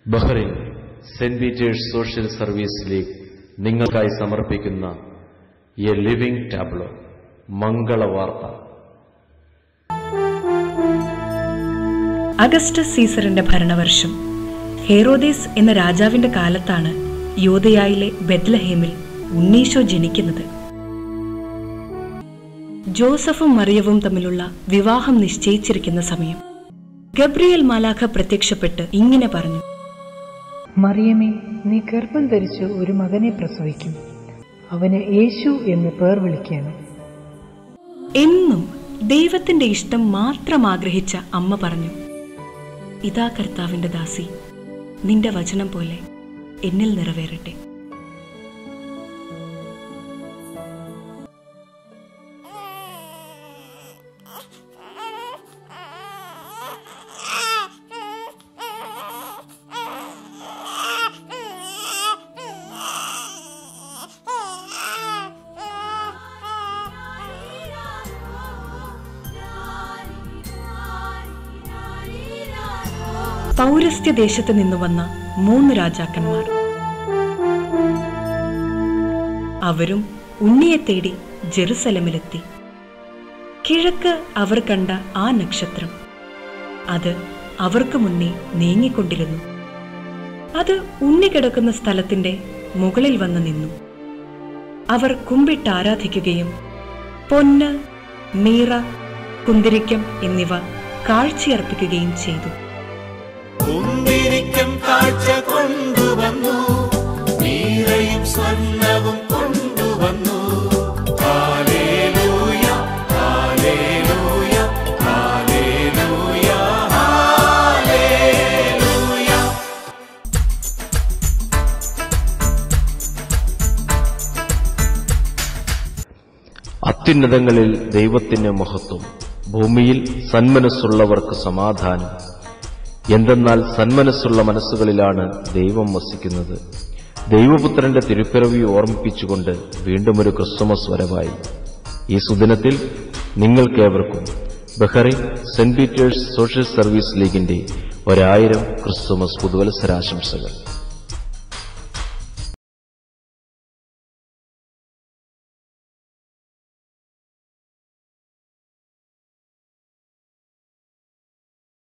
Bahrain saint Peter's social service league നിങ്ങൾക്കായി സമർപ്പിക്കുന്ന a living tableau മംഗളവാർത്ത അഗസ്റ്റസ് സീസറിന്റെ ഭരണവർഷം ഹേറോദേസ് എന്ന രാജാവിന്റെ കാലത്താണ് യോധയായിലെ ബെത്ലഹേമിൽ ഉണ്ണീശോ ജനിക്കുന്നത് ജോസഫും മറിയവും തമ്മിലുള്ള വിവാഹം നിശ്ചയിച്ചിരിക്കുന്ന സമയം ഗബ്രിയേൽ മാലാഖ പ്രത്യക്ഷപ്പെട്ട് ഇങ്ങനെ പറഞ്ഞു മറിയമേ നീ ഗർഭം ധരിച്ച് ഒരു മകനെ പ്രസവിക്കും അവന് യേശു എന്ന് പേർ വിളിക്കണം എന്നും ദൈവത്തിന്റെ ഇഷ്ടം മാത്രം ആഗ്രഹിച്ച അമ്മ പറഞ്ഞു ഇതാ കർത്താവിന്റെ ദാസി നിന്റെ വചനം പോലെ എന്നിൽ നിറവേറട്ടെ പൗരസ്ത്യ ദേശത്ത് നിന്ന് വന്ന മൂന്ന് രാജാക്കന്മാർ അവരും ഉണ്ണിയെ തേടി ജെറുസലമിലെത്തി കിഴക്ക് അവർ കണ്ട ആ നക്ഷത്രം അത് അവർക്ക് മുന്നേ നീങ്ങിക്കൊണ്ടിരുന്നു അത് ഉണ്ണി കിടക്കുന്ന സ്ഥലത്തിന്റെ മുകളിൽ വന്ന് നിന്നു അവർ കുമ്പിട്ട് ആരാധിക്കുകയും പൊന്ന് മീറ കുന്തിരിക്കം എന്നിവ കാഴ്ചയർപ്പിക്കുകയും ചെയ്തു കുന്തിരിക്കം കാഴ്ച കൊണ്ടുവന്നു നീരയും സ്വർണവും കൊണ്ടുവന്നു ഹാലേലൂയ ഹാലേലൂയ ഹാലേലൂയ ഹാലേലൂയ അത്യുന്നതങ്ങളിൽ ദൈവത്തിന് മഹത്വം ഭൂമിയിൽ സന്മനസ്സുള്ളവർക്ക് സമാധാനം എന്തെന്നാൽ സന്മനസ്സുള്ള മനസ്സുകളിലാണ് ദൈവം വസിക്കുന്നത് ദൈവപുത്രന്റെ തിരുപ്പിറവി ഓർമ്മിപ്പിച്ചുകൊണ്ട് വീണ്ടും ഒരു ക്രിസ്തുമസ് വരവായി ഈ സുദിനത്തിൽ നിങ്ങൾക്കേവർക്കും Bahrain saint Peter's social service ലീഗിന്റെ ഒരായിരം ക്രിസ്തുമസ് പുതുവത്സരാശംസകൾ